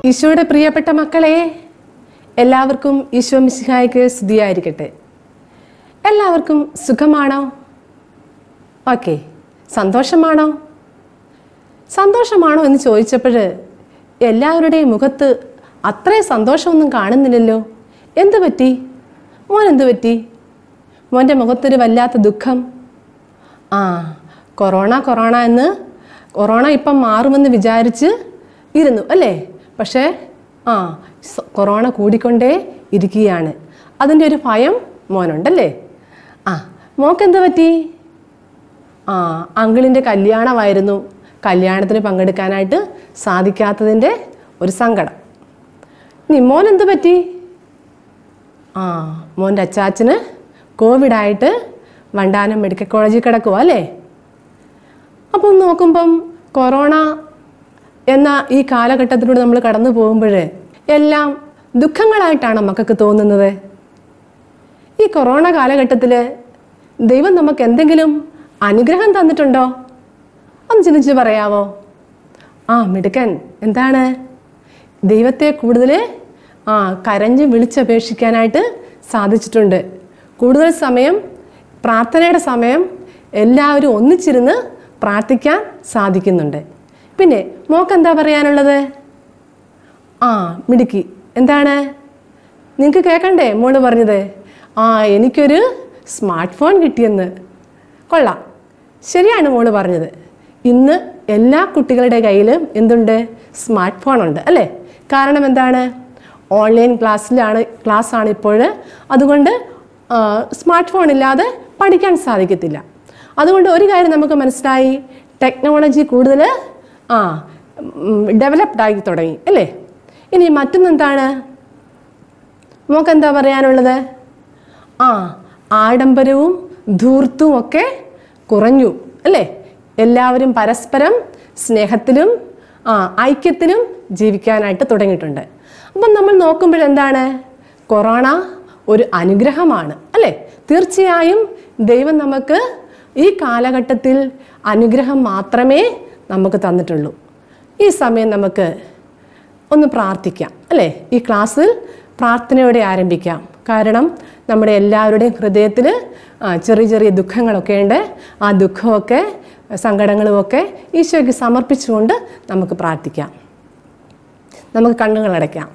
ഈശോയുടെ പ്രിയപ്പെട്ട മക്കളെ എല്ലാവർക്കും ഈശോ മിശിഹായ്ക്ക് സ്തുതിയായിരിക്കട്ടെ എല്ലാവർക്കും സുഖമാണോ ഓക്കെ സന്തോഷമാണോ സന്തോഷമാണോ എന്ന് ചോദിച്ചപ്പോൾ എല്ലാവരുടെയും മുഖത്ത് അത്രയും സന്തോഷമൊന്നും കാണുന്നില്ലല്ലോ എന്ത് പറ്റി മോൻ എന്ത് പറ്റി മോൻ്റെ മുഖത്തൊരു വല്ലാത്ത ദുഃഖം ആ കൊറോണ കൊറോണ എന്ന് കൊറോണ ഇപ്പം മാറുമെന്ന് വിചാരിച്ച് ഇരുന്നു അല്ലേ പക്ഷേ ആ സ- കൊറോണ കൂടിക്കൊണ്ടേ ഇരിക്കുകയാണ് അതിൻ്റെ ഒരു ഭയം മോനുണ്ടല്ലേ ആ മോക്കെന്ത് പറ്റി ആ അങ്കിളിൻ്റെ കല്യാണമായിരുന്നു കല്യാണത്തിന് പങ്കെടുക്കാനായിട്ട് സാധിക്കാത്തതിൻ്റെ ഒരു സങ്കടം ഇനി മോൻ എന്ത് പറ്റി ആ മോൻ്റെ അച്ചാച്ചന് കോവിഡായിട്ട് വണ്ടാനം മെഡിക്കൽ കോളേജിൽ കിടക്കുക അല്ലേ അപ്പം നോക്കുമ്പം കൊറോണ എന്ന ഈ കാലഘട്ടത്തിലൂടെ നമ്മൾ കടന്നു പോകുമ്പോൾ എല്ലാം ദുഃഖങ്ങളായിട്ടാണ് മക്കൾക്ക് തോന്നുന്നത് ഈ കൊറോണ കാലഘട്ടത്തിൽ ദൈവം നമുക്ക് എന്തെങ്കിലും അനുഗ്രഹം തന്നിട്ടുണ്ടോ ഒന്ന് ചിന്തിച്ച് പറയാവോ ആ മിടുക്കൻ എന്താണ് ദൈവത്തെ കൂടുതൽ ആ കരഞ്ഞ് വിളിച്ചപേക്ഷിക്കാനായിട്ട് സാധിച്ചിട്ടുണ്ട് കൂടുതൽ സമയം പ്രാർത്ഥനയുടെ സമയം എല്ലാവരും ഒന്നിച്ചിരുന്ന് പ്രാർത്ഥിക്കാൻ സാധിക്കുന്നുണ്ട് പിന്നെ മോക്ക് എന്താ പറയാനുള്ളത് ആ മിടുക്കി എന്താണ് നിങ്ങൾക്ക് കേൾക്കണ്ടേ മോള് പറഞ്ഞത് ആ എനിക്കൊരു സ്മാർട്ട് ഫോൺ കിട്ടിയെന്ന് കൊള്ളാം ശരിയാണ് മോള് പറഞ്ഞത് ഇന്ന് എല്ലാ കുട്ടികളുടെ കയ്യിലും എന്തുണ്ട് സ്മാർട്ട് ഫോൺ ഉണ്ട് അല്ലേ കാരണം എന്താണ് ഓൺലൈൻ ക്ലാസ്സിലാണ് ക്ലാസ്സാണ് ഇപ്പോൾ അതുകൊണ്ട് സ്മാർട്ട് ഫോൺ ഇല്ലാതെ പഠിക്കാൻ സാധിക്കത്തില്ല അതുകൊണ്ട് ഒരു കാര്യം നമുക്ക് മനസ്സിലായി ടെക്നോളജി കൂടുതൽ ആ ഡെവലപ്ഡ് ആയി തുടങ്ങി അല്ലേ ഇനി മറ്റൊന്നെന്താണ് നമുക്ക് എന്താ പറയാനുള്ളത് ആ ആഡംബരവും ധൂർത്തും ഒക്കെ കുറഞ്ഞു അല്ലേ എല്ലാവരും പരസ്പരം സ്നേഹത്തിലും ആ ഐക്യത്തിലും ജീവിക്കാനായിട്ട് തുടങ്ങിയിട്ടുണ്ട് അപ്പം നമ്മൾ നോക്കുമ്പോൾ എന്താണ് കൊറോണ ഒരു അനുഗ്രഹമാണ് അല്ലേ തീർച്ചയായും ദൈവം നമുക്ക് ഈ കാലഘട്ടത്തിൽ അനുഗ്രഹം മാത്രമേ നമുക്ക് തന്നിട്ടുള്ളൂ ഈ സമയം നമുക്ക് ഒന്ന് പ്രാർത്ഥിക്കാം അല്ലേ ഈ ക്ലാസ്സിൽ പ്രാർത്ഥനയോടെ ആരംഭിക്കാം കാരണം നമ്മുടെ എല്ലാവരുടെയും ഹൃദയത്തിൽ ആ, ചെറിയ ചെറിയ ദുഃഖങ്ങളൊക്കെ ഉണ്ട് ആ ദുഃഖമൊക്കെ സങ്കടങ്ങളുമൊക്കെ ഈശോയ്ക്ക് സമർപ്പിച്ചുകൊണ്ട് നമുക്ക് പ്രാർത്ഥിക്കാം നമുക്ക് കണ്ണുകളടയ്ക്കാം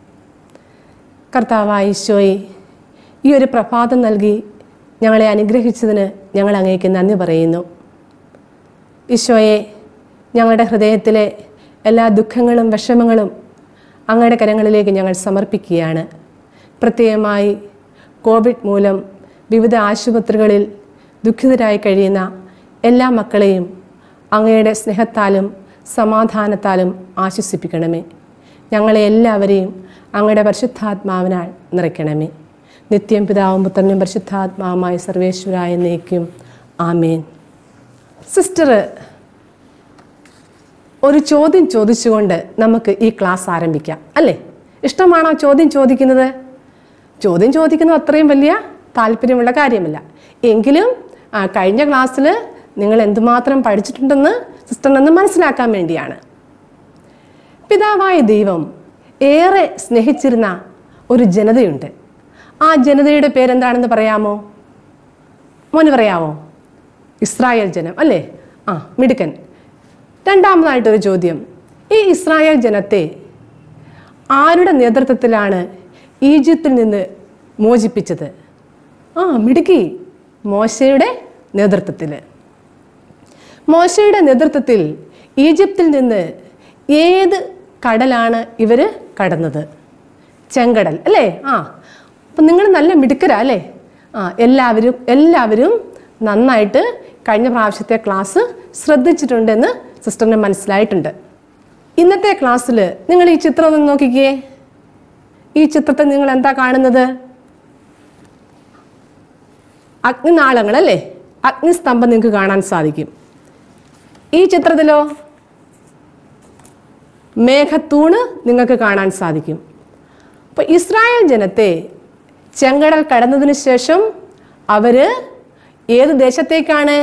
കർത്താവായ ഈശോയെ ഈ ഒരു പ്രഭാതം നൽകി ഞങ്ങളെ അനുഗ്രഹിച്ചതിന് ഞങ്ങൾ അങ്ങേക്ക് നന്ദി പറയുന്നു ഈശോയെ ഞങ്ങളുടെ ഹൃദയത്തിലെ എല്ലാ ദുഃഖങ്ങളും വിഷമങ്ങളും അങ്ങയുടെ കരങ്ങളിലേക്ക് ഞങ്ങൾ സമർപ്പിക്കുകയാണ് പ്രത്യേകമായി കോവിഡ് മൂലം വിവിധ ആശുപത്രികളിൽ ദുഃഖിതരായി കഴിയുന്ന എല്ലാ മക്കളെയും അങ്ങയുടെ സ്നേഹത്താലും സമാധാനത്താലും ആശ്വസിപ്പിക്കണമേ ഞങ്ങളെ എല്ലാവരെയും അങ്ങയുടെ പരിശുദ്ധാത്മാവിനാൽ നിറയ്ക്കണമേ നിത്യം പിതാവും പുത്രനും പരിശുദ്ധാത്മാവുമായ സർവേശ്വരായ എന്നേക്കും ആമേൻ സിസ്റ്റർ ഒരു ചോദ്യം ചോദിച്ചുകൊണ്ട് നമുക്ക് ഈ ക്ലാസ് ആരംഭിക്കാം അല്ലേ ഇഷ്ടമാണോ ചോദ്യം ചോദിക്കുന്നത് ചോദ്യം ചോദിക്കുന്നത് അത്രയും വലിയ താല്പര്യമുള്ള കാര്യമല്ല എങ്കിലും ആ, കഴിഞ്ഞ ക്ലാസ്സിൽ നിങ്ങൾ എന്തുമാത്രം പഠിച്ചിട്ടുണ്ടെന്ന് സിസ്റ്ററിനൊന്ന് മനസ്സിലാക്കാൻ വേണ്ടിയാണ് പിതാവായ ദൈവം ഏറെ സ്നേഹിച്ചിരുന്ന ഒരു ജനതയുണ്ട് ആ ജനതയുടെ പേരെന്താണെന്ന് പറയാമോ മോന് പറയാമോ ഇസ്രായേൽ ജനം അല്ലേ ആ മിടുക്കൻ രണ്ടാമതായിട്ടൊരു ചോദ്യം ഈ ഇസ്രായേൽ ജനത്തെ ആരുടെ നേതൃത്വത്തിലാണ് ഈജിപ്തിൽ നിന്ന് മോചിപ്പിച്ചത് ആ മിടുക്കി മോശയുടെ നേതൃത്വത്തിൽ മോശയുടെ നേതൃത്വത്തിൽ ഈജിപ്തിൽ നിന്ന് ഏത് കടലാണ് ഇവർ കടന്നത് ചെങ്കടൽ അല്ലേ ആ അപ്പം നിങ്ങൾ നല്ല മിടുക്കരാ അല്ലേ ആ എല്ലാവരും എല്ലാവരും നന്നായിട്ട് കഴിഞ്ഞ പ്രാവശ്യത്തെ ക്ലാസ് ശ്രദ്ധിച്ചിട്ടുണ്ടെന്ന് സിസ്റ്ററിന് മനസ്സിലായിട്ടുണ്ട് ഇന്നത്തെ ക്ലാസ്സിൽ നിങ്ങൾ ഈ ചിത്രം ഒന്ന് നോക്കിക്കേ ഈ ചിത്രത്തിൽ നിങ്ങൾ എന്താ കാണുന്നത് അഗ്നിനാളങ്ങൾ അല്ലേ അഗ്നിസ്തംഭം നിങ്ങൾക്ക് കാണാൻ സാധിക്കും ഈ ചിത്രത്തിലോ മേഘത്തൂണ് നിങ്ങൾക്ക് കാണാൻ സാധിക്കും അപ്പോൾ ഇസ്രായേൽ ജനത്തെ ചെങ്കടൽ കടന്നതിന് ശേഷം അവർ ഏത് ദേശത്തേക്കാണ്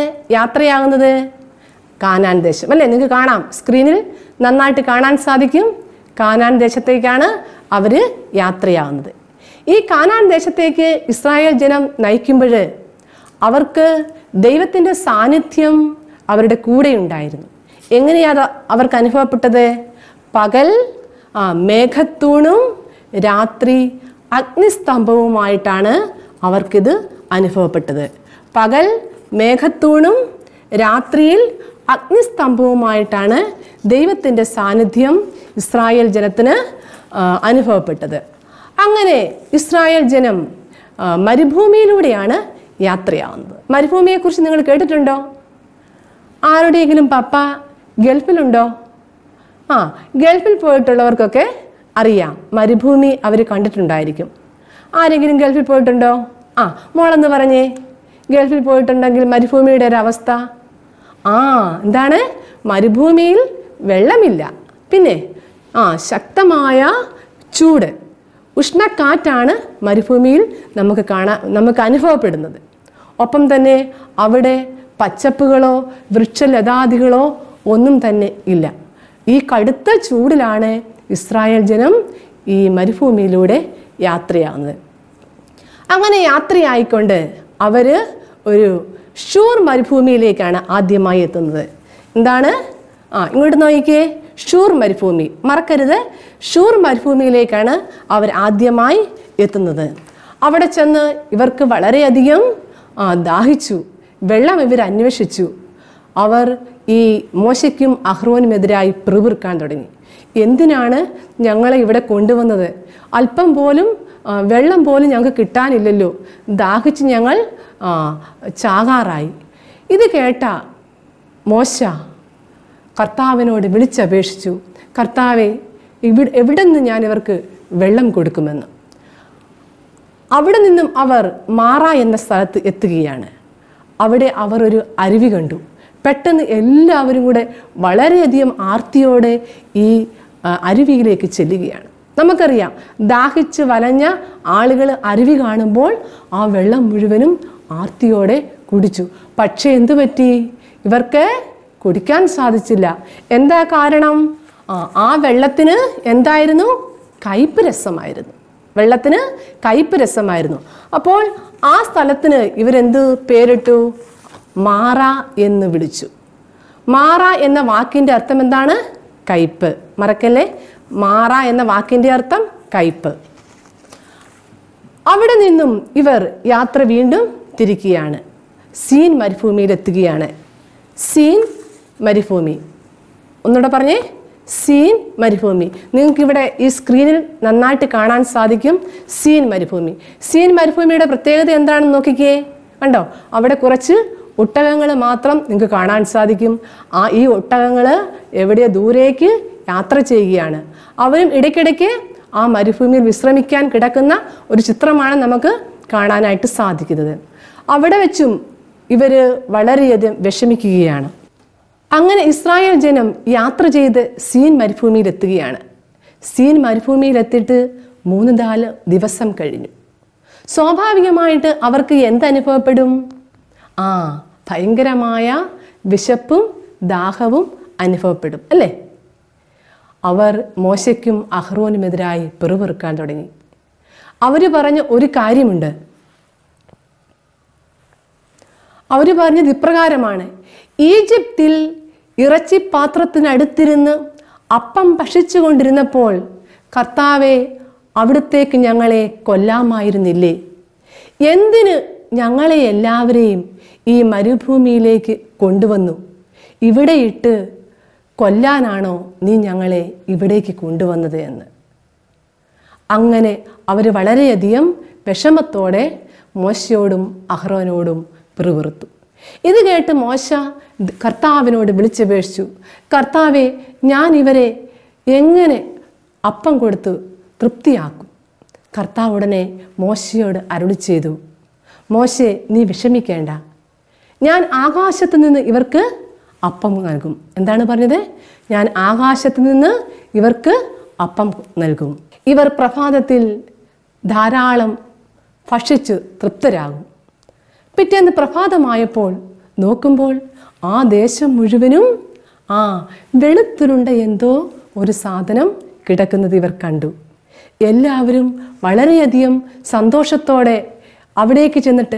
യാത്രയാകുന്നത് കാനാൻ ദേശം അല്ലേ നിങ്ങൾക്ക് കാണാം സ്ക്രീനിൽ നന്നായിട്ട് കാണാൻ സാധിക്കും കാനാൻ ദേശത്തേക്കാണ് അവർ യാത്രയാവുന്നത് ഈ കാനാൻ ദേശത്തേക്ക് ഇസ്രായേൽ ജനം നയിക്കുമ്പോൾ അവർക്ക് ദൈവത്തിൻ്റെ സാന്നിധ്യം അവരുടെ കൂടെ ഉണ്ടായിരുന്നു എങ്ങനെയാണ് അവർക്ക് അനുഭവപ്പെട്ടത് പകൽ ആ മേഘത്തൂണും രാത്രി അഗ്നിസ്തംഭവുമായിട്ടാണ് അവർക്കിത് അനുഭവപ്പെട്ടത് പകൽ മേഘത്തൂണും രാത്രിയിൽ അഗ്നിസ്തംഭവുമായിട്ടാണ് ദൈവത്തിൻ്റെ സാന്നിധ്യം ഇസ്രായേൽ ജനത്തിന് ആ, അനുഭവപ്പെട്ടത് അങ്ങനെ ഇസ്രായേൽ ജനം ആ, മരുഭൂമിയിലൂടെയാണ് യാത്രയാവുന്നത് മരുഭൂമിയെക്കുറിച്ച് നിങ്ങൾ കേട്ടിട്ടുണ്ടോ ആരുടെയെങ്കിലും പപ്പ ഗൾഫിലുണ്ടോ ആ ഗൾഫിൽ പോയിട്ടുള്ളവർക്കൊക്കെ അറിയാം മരുഭൂമി അവർ കണ്ടിട്ടുണ്ടായിരിക്കും ആരെങ്കിലും ഗൾഫിൽ പോയിട്ടുണ്ടോ ആ മോളെന്ന് പറഞ്ഞേ ഗൾഫിൽ പോയിട്ടുണ്ടെങ്കിൽ മരുഭൂമിയുടെ ഒരു അവസ്ഥ ആ എന്താണ് മരുഭൂമിയിൽ വെള്ളമില്ല പിന്നെ ആ ശക്തമായ ചൂട് ഉഷ്ണക്കാറ്റാണ് മരുഭൂമിയിൽ നമുക്ക് കാണാൻ നമുക്ക് അനുഭവപ്പെടുന്നത് ഒപ്പം തന്നെ അവിടെ പച്ചപ്പുകളോ വൃക്ഷലതാദികളോ ഒന്നും തന്നെ ഇല്ല ഈ കടുത്ത ചൂടിലാണ് ഇസ്രായേൽ ജനം ഈ മരുഭൂമിയിലൂടെ യാത്രയാവുന്നത് അങ്ങനെ യാത്രയായിക്കൊണ്ട് അവർ ഒരു ഷൂർ മരുഭൂമിയിലേക്കാണ് ആദ്യമായി എത്തുന്നത് എന്താണ് ആ ഇങ്ങോട്ട് നോക്കിക്കേ ഷൂർ മരുഭൂമി മറക്കരുത് ഷൂർ മരുഭൂമിയിലേക്കാണ് അവർ ആദ്യമായി എത്തുന്നത് അവിടെ ചെന്ന് ഇവർക്ക് വളരെയധികം ആ, ദാഹിച്ചു വെള്ളം ഇവർ അന്വേഷിച്ചു അവർ ഈ മോശയ്ക്കും അഹ്റോനുമെതിരായി പിറുപിറുക്കാൻ തുടങ്ങി എന്തിനാണ് ഞങ്ങളെ ഇവിടെ കൊണ്ടുവന്നത് അല്പം പോലും ആ, വെള്ളം പോലും ഞങ്ങൾക്ക് കിട്ടാനില്ലല്ലോ ദാഹിച്ച് ഞങ്ങൾ ആ, ചാകാറായി ഇത് കേട്ട മോശ കർത്താവിനോട് വിളിച്ചപേക്ഷിച്ചു കർത്താവെ ഇവിടെ എവിടെ നിന്ന് ഞാൻ ഇവർക്ക് വെള്ളം കൊടുക്കുമെന്ന് അവിടെ നിന്നും അവർ മാറ എന്ന സ്ഥലത്ത് എത്തുകയാണ് അവിടെ അവർ ഒരു അരുവി കണ്ടു പെട്ടെന്ന് എല്ലാവരും കൂടെ വളരെയധികം ആർത്തിയോടെ ഈ ആ, അരുവിയിലേക്ക് ചെല്ലുകയാണ് നമുക്കറിയാം ദാഹിച്ച് വലഞ്ഞ ആളുകൾ അരുവി കാണുമ്പോൾ ആ വെള്ളം മുഴുവനും ആർത്തിയോടെ കുടിച്ചു പക്ഷേ എന്തു പറ്റി ഇവർക്ക് കുടിക്കാൻ സാധിച്ചില്ല എന്താ കാരണം ആ, ആ വെള്ളത്തിന് എന്തായിരുന്നു കയ്പ് രസമായിരുന്നു വെള്ളത്തിന് കയ്പ് രസമായിരുന്നു അപ്പോൾ ആ സ്ഥലത്തിന് ഇവരെന്ത് പേരിട്ടു മാറ എന്ന് വിളിച്ചു മാറ എന്ന വാക്കിൻ്റെ അർത്ഥം എന്താണ് കയ്പ് മറക്കല്ലേ മാറ എന്ന വാക്കിൻ്റെ അർത്ഥം കയ്പ് അവിടെ നിന്നും ഇവർ യാത്ര വീണ്ടും തിരിക്കുകയാണ് സീൻ മരുഭൂമിയിലെത്തുകയാണ് സീൻ മരുഭൂമി ഒന്നുകൂടെ പറഞ്ഞേ സീൻ മരുഭൂമി നിങ്ങൾക്ക് ഇവിടെ ഈ സ്ക്രീനിൽ നന്നായിട്ട് കാണാൻ സാധിക്കും സീൻ മരുഭൂമി സീൻ മരുഭൂമിയുടെ പ്രത്യേകത എന്താണെന്ന് നോക്കിക്കേ കണ്ടോ അവിടെ കുറച്ച് ഒട്ടകങ്ങൾ മാത്രം നിങ്ങൾക്ക് കാണാൻ സാധിക്കും ആ ഈ ഒട്ടകങ്ങൾ എവിടെയോ ദൂരേക്ക് യാത്ര ചെയ്യുകയാണ് അവരും ഇടയ്ക്കിടയ്ക്ക് ആ മരുഭൂമിയിൽ വിശ്രമിക്കാൻ കിടക്കുന്ന ഒരു ചിത്രമാണ് നമുക്ക് കാണാനായിട്ട് സാധിക്കുന്നത് അവിടെ വെച്ചും ഇവർ വളരെയധികം വിഷമിക്കുകയാണ് അങ്ങനെ ഇസ്രായേൽ ജനം യാത്ര ചെയ്ത് സീൻ മരുഭൂമിയിൽ എത്തുകയാണ് സീൻ മരുഭൂമിയിലെത്തിയിട്ട് മൂന്ന് നാല് ദിവസം കഴിഞ്ഞു സ്വാഭാവികമായിട്ട് അവർക്ക് എന്തനുഭവപ്പെടും ആ ഭയങ്കരമായ വിശപ്പും ദാഹവും അനുഭവപ്പെടും അല്ലേ അവർ മോശയ്ക്കും അഹ്റോനുമെതിരായി പെറുപെറുക്കാൻ തുടങ്ങി അവർ പറഞ്ഞ ഒരു കാര്യമുണ്ട് അവർ പറഞ്ഞത് ഇപ്രകാരമാണ് ഈജിപ്തിൽ ഇറച്ചിപ്പാത്രത്തിനടുത്തിരുന്ന് അപ്പം ഭക്ഷിച്ചുകൊണ്ടിരുന്നപ്പോൾ കർത്താവെ അവിടുത്തേക്ക് ഞങ്ങളെ കൊല്ലാമായിരുന്നില്ലേ എന്തിന് ഞങ്ങളെ എല്ലാവരെയും ഈ മരുഭൂമിയിലേക്ക് കൊണ്ടുവന്നു ഇവിടെ ഇട്ട് കൊല്ലാനാണോ നീ ഞങ്ങളെ ഇവിടേക്ക് കൊണ്ടുവന്നത് എന്ന് അങ്ങനെ അവർ വളരെയധികം വിഷമത്തോടെ മോശയോടും അഹ്റോനോടും പിറുപിറുത്തു ഇത് കേട്ട് മോശ കർത്താവിനോട് വിളിച്ചപേക്ഷിച്ചു കർത്താവെ ഞാൻ ഇവരെ എങ്ങനെ അപ്പം കൊടുത്ത് തൃപ്തിയാക്കും കർത്താവ് ഉടനെ മോശയോട് അരുളി ചെയ്തു മോശെ നീ വിഷമിക്കേണ്ട ഞാൻ ആകാശത്ത് നിന്ന് ഇവർക്ക് അപ്പം നൽകും എന്താണ് പറഞ്ഞത് ഞാൻ ആകാശത്ത് നിന്ന് ഇവർക്ക് അപ്പം നൽകും ഇവർ പ്രഭാതത്തിൽ ധാരാളം ഭക്ഷിച്ച് തൃപ്തരാകും പിറ്റേന്ന് പ്രഭാതമായപ്പോൾ നോക്കുമ്പോൾ ആ ദേശം മുഴുവനും ആ വെളുത്തുരുണ്ട എന്തോ ഒരു സാധനം കിടക്കുന്നത് ഇവർ കണ്ടു എല്ലാവരും വളരെയധികം സന്തോഷത്തോടെ അവിടേക്ക് ചെന്നിട്ട്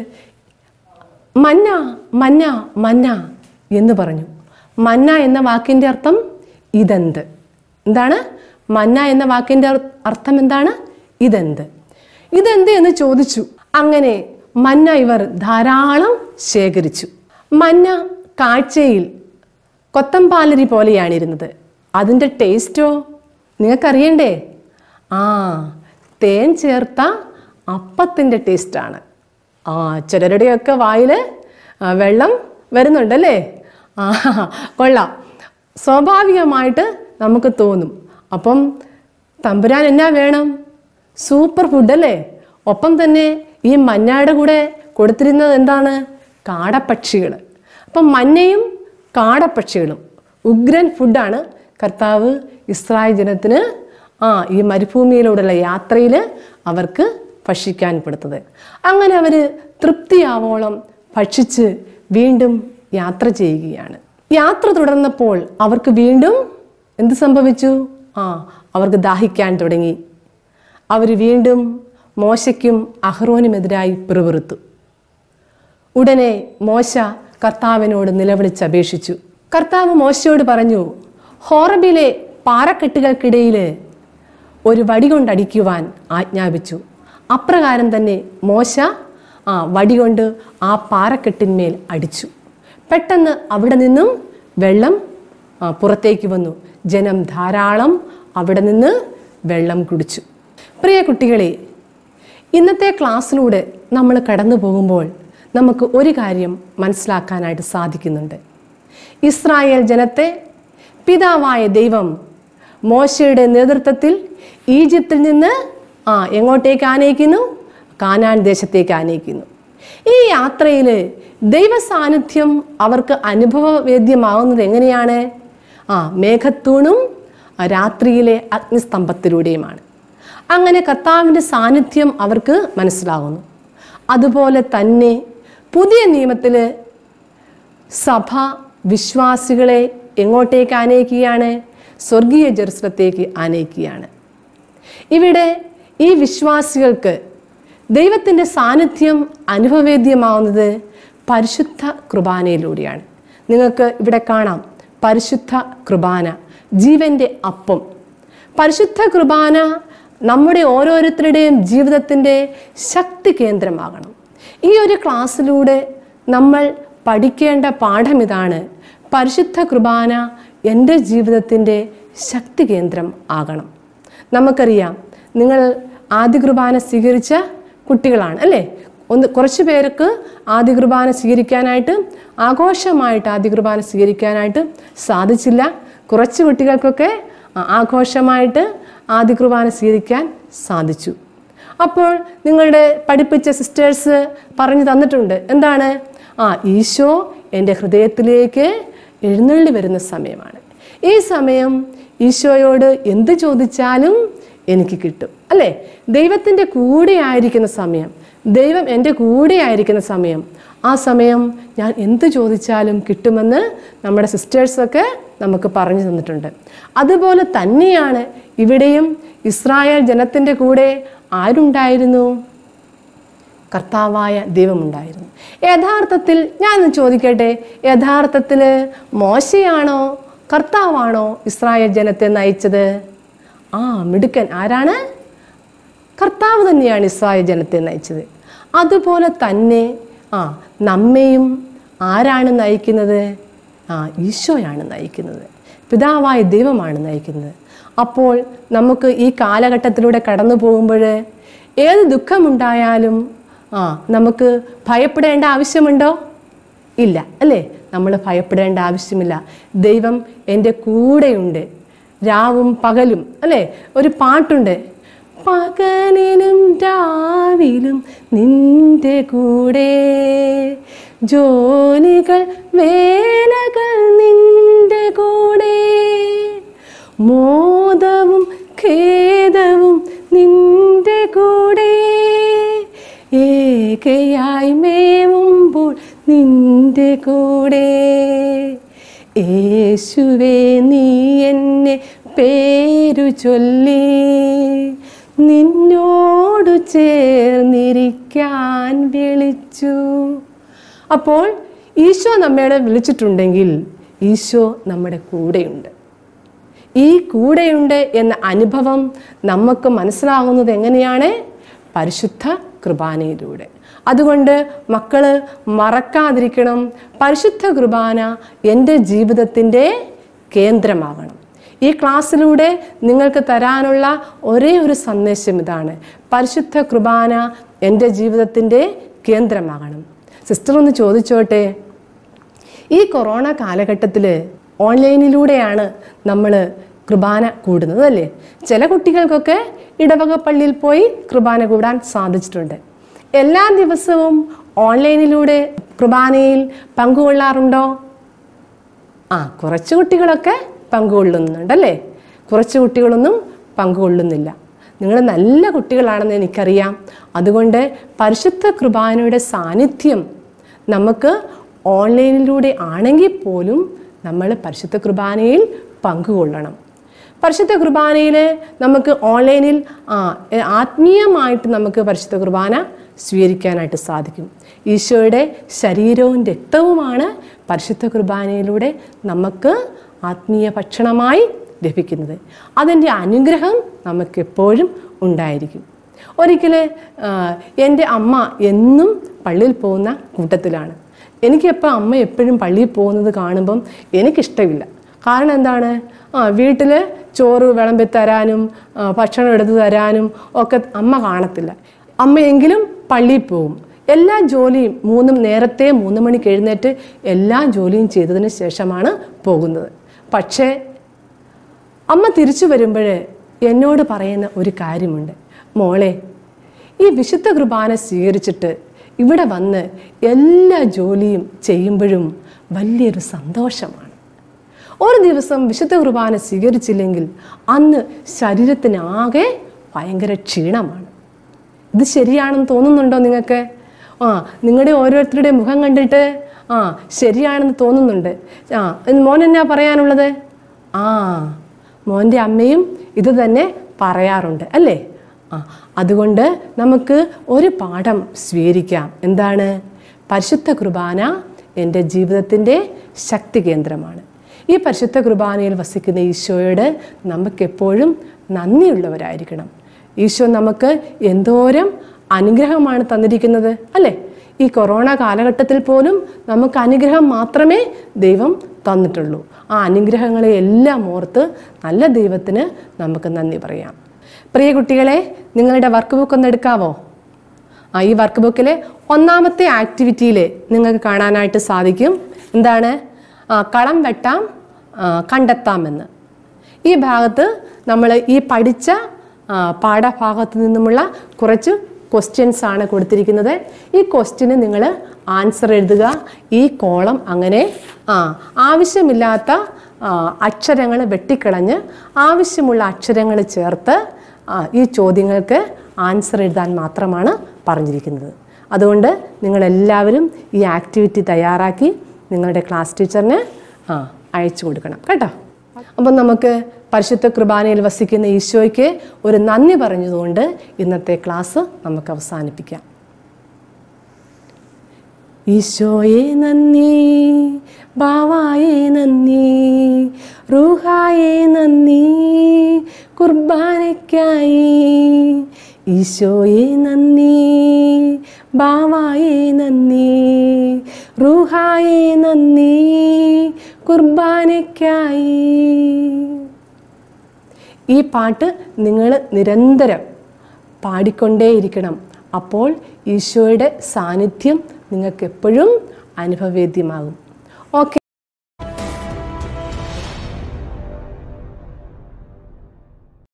മന്ന മന്ന മന്ന എന്ന് പറഞ്ഞു മന്ന എന്ന വാക്കിൻ്റെ അർത്ഥം ഇതെന്ത് എന്താണ് മന്ന എന്ന വാക്കിൻ്റെ അർ- അർത്ഥം എന്താണ് ഇതെന്ത് ഇതെന്ത് എന്ന് ചോദിച്ചു അങ്ങനെ മന്ന ഇവർ ധാരാളം ശേഖരിച്ചു മന്ന കാഴ്ചയിൽ കൊത്തമ്പാലരി പോലെയാണിരുന്നത് അതിൻ്റെ ടേസ്റ്റോ നിങ്ങൾക്കറിയണ്ടേ ആ തേൻ ചേർത്ത അപ്പത്തിൻ്റെ ടേസ്റ്റാണ് ആ ചിലരുടെയൊക്കെ വായിൽ വെള്ളം വരുന്നുണ്ടല്ലേ ആ കൊള്ളാം സ്വാഭാവികമായിട്ട് നമുക്ക് തോന്നും അപ്പം തമ്പുരാൻ എന്നാ വേണം സൂപ്പർ ഫുഡല്ലേ ഒപ്പം തന്നെ ഈ മഞ്ഞയുടെ കൂടെ കൊടുത്തിരുന്നത് എന്താണ് കാടപ്പക്ഷികൾ അപ്പം മഞ്ഞയും കാടപ്പക്ഷികളും ഉഗ്രൻ ഫുഡാണ് കർത്താവ് ഇസ്രായേൽ ജനത്തിന് ആ ഈ മരുഭൂമിയിലൂടെയുള്ള യാത്രയിൽ അവർക്ക് ഭക്ഷിക്കാൻ കൊടുത്തത് അങ്ങനെ അവർ തൃപ്തിയാവോളം ഭക്ഷിച്ച് വീണ്ടും യാത്ര ചെയ്യുകയാണ് യാത്ര തുടർന്നപ്പോൾ അവർക്ക് വീണ്ടും എന്ത് സംഭവിച്ചു ആ അവർക്ക് ദാഹിക്കാൻ തുടങ്ങി അവർ വീണ്ടും മോശയ്ക്കും അഹ്റോനുമെതിരായി പിറുപിറുത്തു ഉടനെ മോശ കർത്താവിനോട് നിലവിളിച്ചപേക്ഷിച്ചു കർത്താവ് മോശയോട് പറഞ്ഞു ഹോറബിലെ പാറക്കെട്ടുകൾക്കിടയിൽ ഒരു വടി കൊണ്ടടിക്കുവാൻ ആജ്ഞാപിച്ചു അപ്രകാരം തന്നെ മോശ ആ വടി കൊണ്ട് ആ പാറക്കെട്ടിന്മേൽ അടിച്ചു പെട്ടെന്ന് അവിടെ നിന്നും വെള്ളം ആ, പുറത്തേക്ക് വന്നു ജനം ധാരാളം അവിടെ നിന്ന് വെള്ളം കുടിച്ചു പ്രിയ കുട്ടികളെ ഇന്നത്തെ ക്ലാസ്സിലൂടെ നമ്മൾ കടന്നു പോകുമ്പോൾ നമുക്ക് ഒരു കാര്യം മനസ്സിലാക്കാനായിട്ട് സാധിക്കുന്നുണ്ട് ഇസ്രായേൽ ജനത്തെ പിതാവായ ദൈവം മോശയുടെ നേതൃത്വത്തിൽ ഈജിപ്തിൽ നിന്ന് ആ എങ്ങോട്ടേക്ക് ആനയിക്കുന്നു കാനാൻ ദേശത്തേക്ക് ആനയിക്കുന്നു ഈ യാത്രയിൽ ദൈവ സാന്നിധ്യം അവർക്ക് അനുഭവവേദ്യമാവുന്നത് എങ്ങനെയാണ് ആ മേഘത്തൂണും ആ, രാത്രിയിലെ അഗ്നിസ്തംഭത്തിലൂടെയുമാണ് അങ്ങനെ കർത്താവിൻ്റെ സാന്നിധ്യം അവർക്ക് മനസ്സിലാകുന്നു അതുപോലെ തന്നെ പുതിയ നിയമത്തിൽ സഭ വിശ്വാസികളെ എങ്ങോട്ടേക്ക് ആനയിക്കുകയാണ് സ്വർഗീയ ജെറുസലത്തേക്ക് ആനയിക്കുകയാണ് ഇവിടെ ഈ വിശ്വാസികൾക്ക് ദൈവത്തിൻ്റെ സാന്നിധ്യം അനുഭവേദ്യമാവുന്നത് പരിശുദ്ധ കുർബാനയിലൂടെയാണ് നിങ്ങൾക്ക് ഇവിടെ കാണാം പരിശുദ്ധ കുർബാന ജീവൻ്റെ അപ്പം പരിശുദ്ധ കുർബാന നമ്മുടെ ഓരോരുത്തരുടെയും ജീവിതത്തിൻ്റെ ശക്തി കേന്ദ്രമാകണം ഈ ഒരു ക്ലാസ്സിലൂടെ നമ്മൾ പഠിക്കേണ്ട പാഠം ഇതാണ് പരിശുദ്ധ കുർബാന എൻ്റെ ജീവിതത്തിൻ്റെ ശക്തി കേന്ദ്രം ആകണം നമുക്കറിയാം നിങ്ങൾ ആദ്യ കുർബാന സ്വീകരിച്ച കുട്ടികളാണ് അല്ലേ ഒന്ന് കുറച്ച് പേർക്ക് ആദ്യ കുർബാന സ്വീകരിക്കാനായിട്ട് ആഘോഷമായിട്ട് ആദ്യ കുർബാന സ്വീകരിക്കാനായിട്ട് സാധിച്ചില്ല കുറച്ച് കുട്ടികൾക്കൊക്കെ ആ- ആഘോഷമായിട്ട് ആദ്യ കുർബാന സ്വീകരിക്കാൻ സാധിച്ചു അപ്പോൾ നിങ്ങളുടെ പഠിപ്പിച്ച സിസ്റ്റേഴ്സ് പറഞ്ഞു തന്നിട്ടുണ്ട് എന്താണ് ആ ഈശോ എൻ്റെ ഹൃദയത്തിലേക്ക് എഴുന്നള്ളി വരുന്ന സമയമാണ് ഈ സമയം ഈശോയോട് എന്ത് ചോദിച്ചാലും എനിക്ക് കിട്ടും അല്ലേ ദൈവത്തിൻ്റെ കൂടെ ആയിരിക്കുന്ന സമയം ദൈവം എൻ്റെ കൂടെ ആയിരിക്കുന്ന സമയം ആ സമയം ഞാൻ എന്ത് ചോദിച്ചാലും കിട്ടുമെന്ന് നമ്മുടെ സിസ്റ്റേഴ്സൊക്കെ നമുക്ക് പറഞ്ഞു തന്നിട്ടുണ്ട് അതുപോലെ തന്നെയാണ് ഇവിടെയും ഇസ്രായേൽ ജനത്തിൻ്റെ കൂടെ ആരുണ്ടായിരുന്നു കർത്താവായ ദൈവമുണ്ടായിരുന്നു യഥാർത്ഥത്തിൽ ഞാൻ ഒന്ന് ചോദിക്കട്ടെ യഥാർത്ഥത്തിൽ മോശയാണോ കർത്താവാണോ ഇസ്രായേൽ ജനത്തെ നയിച്ചത് ആ മിടുക്കൻ ആരാണ് കർത്താവ് തന്നെയാണ് ഇസ്രായേൽ ജനത്തെ നയിച്ചത് അതുപോലെ തന്നെ ആ നമ്മെയും ആരാണ് നയിക്കുന്നത് ആ ഈശോയാണ് നയിക്കുന്നത് പിതാവായ ദൈവമാണ് നയിക്കുന്നത് അപ്പോൾ നമുക്ക് ഈ കാലഘട്ടത്തിലൂടെ കടന്നു പോകുമ്പോൾ ഏത് ദുഃഖമുണ്ടായാലും ആ നമുക്ക് ഭയപ്പെടേണ്ട ആവശ്യമുണ്ടോ ഇല്ല അല്ലേ നമ്മൾ ഭയപ്പെടേണ്ട ആവശ്യമില്ല ദൈവം എൻ്റെ കൂടെയുണ്ട് രാവും പകലും അല്ലേ ഒരു പാട്ടുണ്ട് പകലിലും രാവിലും നിന്റെ കൂടെ ജോലികൾ വേലകൾ നിന്റെ കൂടെ മോദവും ഖേദവും നിന്റെ കൂടെ ഏകയായി മേവുമ്പോൾ നിന്റെ കൂടെ യേശുവേ നീ എന്നെ പേരു ചൊല്ലി നിന്നോടു ചേർന്നിരിക്കാൻ വിളിച്ചു അപ്പോൾ ഈശോ നമ്മെ വിളിച്ചിട്ടുണ്ടെങ്കിൽ ഈശോ നമ്മുടെ കൂടെയുണ്ട് ഈ കൂടെയുണ്ട് എന്ന അനുഭവം നമുക്ക് മനസ്സിലാകുന്നത് എങ്ങനെയാണ് പരിശുദ്ധ കുർബാനയിലൂടെ അതുകൊണ്ട് മക്കൾ മറക്കാതിരിക്കണം പരിശുദ്ധ കുർബാന എൻ്റെ ജീവിതത്തിൻ്റെ കേന്ദ്രമാകണം ഈ ക്ലാസ്സിലൂടെ നിങ്ങൾക്ക് തരാനുള്ള ഒരേ ഒരു സന്ദേശം ഇതാണ് പരിശുദ്ധ കുർബാന എൻ്റെ ജീവിതത്തിൻ്റെ കേന്ദ്രമാകണം സിസ്റ്റർ ഒന്ന് ചോദിച്ചോട്ടെ ഈ കൊറോണ കാലഘട്ടത്തിൽ ഓൺലൈനിലൂടെയാണ് നമ്മൾ കുർബാന കൂടുന്നത് അല്ലേ ചില കുട്ടികൾക്കൊക്കെ ഇടവക പള്ളിയിൽ പോയി കുർബാന കൂടാൻ സാധിച്ചിട്ടുണ്ട് എല്ലാ ദിവസവും ഓൺലൈനിലൂടെ കുർബാനയിൽ പങ്കുകൊള്ളാറുണ്ടോ ആ കുറച്ച് കുട്ടികളൊക്കെ പങ്കുകൊള്ളുന്നുണ്ടല്ലേ കുറച്ച് കുട്ടികളൊന്നും പങ്കുകൊള്ളുന്നില്ല നിങ്ങൾ നല്ല കുട്ടികളാണെന്ന് എനിക്കറിയാം അതുകൊണ്ട് പരിശുദ്ധ കുർബാനയുടെ സാന്നിധ്യം നമുക്ക് ഓൺലൈനിലൂടെ ആണെങ്കിൽ പോലും നമ്മൾ പരിശുദ്ധ കുർബാനയിൽ പങ്കുകൊള്ളണം പരിശുദ്ധ കുർബാനയിൽ നമുക്ക് ഓൺലൈനിൽ ആ, എ, ആത്മീയമായിട്ട് നമുക്ക് പരിശുദ്ധ കുർബാന സ്വീകരിക്കാനായിട്ട് സാധിക്കും ഈശോയുടെ ശരീരവും രക്തവുമാണ് പരിശുദ്ധ കുർബാനയിലൂടെ നമുക്ക് ആത്മീയ ഭക്ഷണമായി ലഭിക്കുന്നത് അതിൻ്റെ അനുഗ്രഹം നമുക്കെപ്പോഴും ഉണ്ടായിരിക്കും ഒരിക്കൽ എൻ്റെ അമ്മ എന്നും പള്ളിയിൽ പോകുന്ന കൂട്ടത്തിലാണ് എനിക്കെപ്പോൾ അമ്മ എപ്പോഴും പള്ളിയിൽ പോകുന്നത് കാണുമ്പം എനിക്കിഷ്ടമില്ല കാരണം എന്താണ് ആ വീട്ടിൽ ചോറ് വിളമ്പി തരാനും ആ, ഭക്ഷണം എടുത്തു തരാനും ഒക്കെ അമ്മ കാണത്തില്ല അമ്മയെങ്കിലും പള്ളിയിൽ പോകും എല്ലാ ജോലിയും മൂന്നും നേരത്തെ മൂന്ന് മണിക്ക് എഴുന്നേറ്റ് എല്ലാ ജോലിയും ചെയ്തതിന് ശേഷമാണ് പോകുന്നത് പക്ഷേ അമ്മ തിരിച്ചു വരുമ്പോൾ എന്നോട് പറയുന്ന ഒരു കാര്യമുണ്ട് മോളെ ഈ വിശുദ്ധ കുർബാന സ്വീകരിച്ചിട്ട് ഇവിടെ വന്ന് എല്ലാ ജോലിയും ചെയ്യുമ്പോഴും വലിയൊരു സന്തോഷമാണ് ഒരു ദിവസം വിശുദ്ധ കുർബാന സ്വീകരിച്ചില്ലെങ്കിൽ അന്ന് ശരീരത്തിനാകെ ഭയങ്കര ക്ഷീണമാണ് ഇത് ശരിയാണെന്ന് തോന്നുന്നുണ്ടോ നിങ്ങൾക്ക് ആ നിങ്ങളുടെ ഓരോരുത്തരുടെ മുഖം കണ്ടിട്ട് ആ ശരിയാണെന്ന് തോന്നുന്നുണ്ട് ആ ഇത് മോൻ എന്നാ പറയാനുള്ളത് ആ മോൻ്റെ അമ്മയും ഇത് തന്നെ പറയാറുണ്ട് അല്ലേ ആ അതുകൊണ്ട് നമുക്ക് ഒരു പാഠം സ്വീകരിക്കാം എന്താണ് പരിശുദ്ധ കുർബാന എൻ്റെ ജീവിതത്തിൻ്റെ ശക്തി കേന്ദ്രമാണ് ഈ പരിശുദ്ധ കുർബാനയിൽ വസിക്കുന്ന ഈശോയോട് നമുക്കെപ്പോഴും നന്ദിയുള്ളവരായിരിക്കണം ഈശോ നമുക്ക് എന്തോരം അനുഗ്രഹമാണ് തന്നിരിക്കുന്നത് അല്ലേ ഈ കൊറോണ കാലഘട്ടത്തിൽ പോലും നമുക്ക് അനുഗ്രഹം മാത്രമേ ദൈവം തന്നിട്ടുള്ളൂ ആ അനുഗ്രഹങ്ങളെ എല്ലാം ഓർത്ത് നല്ല ദൈവത്തിന് നമുക്ക് നന്ദി പറയാം പ്രിയ കുട്ടികളെ നിങ്ങളുടെ വർക്ക് ബുക്ക് ഒന്ന് എടുക്കാവോ ആ ഈ വർക്ക് ബുക്കിലെ ഒന്നാമത്തെ ആക്ടിവിറ്റിയിൽ നിങ്ങൾക്ക് കാണാനായിട്ട് സാധിക്കും എന്താണ് ആ, കളം വെട്ടാം ആ, കണ്ടെത്താമെന്ന് ഈ ഭാഗത്ത് നമ്മൾ ഈ പഠിച്ച ആ, പാഠഭാഗത്ത് നിന്നുമുള്ള കുറച്ച് ക്വസ്റ്റ്യൻസ് ആണ് കൊടുത്തിരിക്കുന്നത് ഈ ക്വസ്റ്റ്യന് നിങ്ങൾ ആൻസർ എഴുതുക ഈ കോളം അങ്ങനെ ആ ആവശ്യമില്ലാത്ത അക്ഷരങ്ങൾ വെട്ടിക്കളഞ്ഞ് ആവശ്യമുള്ള അക്ഷരങ്ങൾ ചേർത്ത് ആ, ഈ ചോദ്യങ്ങൾക്ക് ആൻസർ എഴുതാൻ മാത്രമാണ് പറഞ്ഞിരിക്കുന്നത് അതുകൊണ്ട് നിങ്ങളെല്ലാവരും ഈ ആക്ടിവിറ്റി തയ്യാറാക്കി നിങ്ങളുടെ ക്ലാസ് ടീച്ചറിന് ആ അയച്ചു കൊടുക്കണം കേട്ടോ അപ്പം നമുക്ക് പരിശുദ്ധ കുർബാനയിൽ വസിക്കുന്ന ഈശോയ്ക്ക് ഒരു നന്ദി പറഞ്ഞതുകൊണ്ട് ഇന്നത്തെ ക്ലാസ് നമുക്ക് അവസാനിപ്പിക്കാം ഈശോയെ നന്ദി ബാവായെ നന്ദി റൂഹായെ നന്ദി കുർബാനയ്ക്കായി ഈശോയെ നന്ദി ബാവായെ നന്ദി റൂഹായെ നന്ദി കുർബാനയ്ക്കായി ഈ പാട്ട് നിങ്ങൾ നിരന്തരം പാടിക്കൊണ്ടേയിരിക്കണം അപ്പോൾ ഈശോയുടെ സാന്നിധ്യം നിങ്ങൾക്ക് എപ്പോഴും അനുഭവേദ്യമാകും ഓക്കെ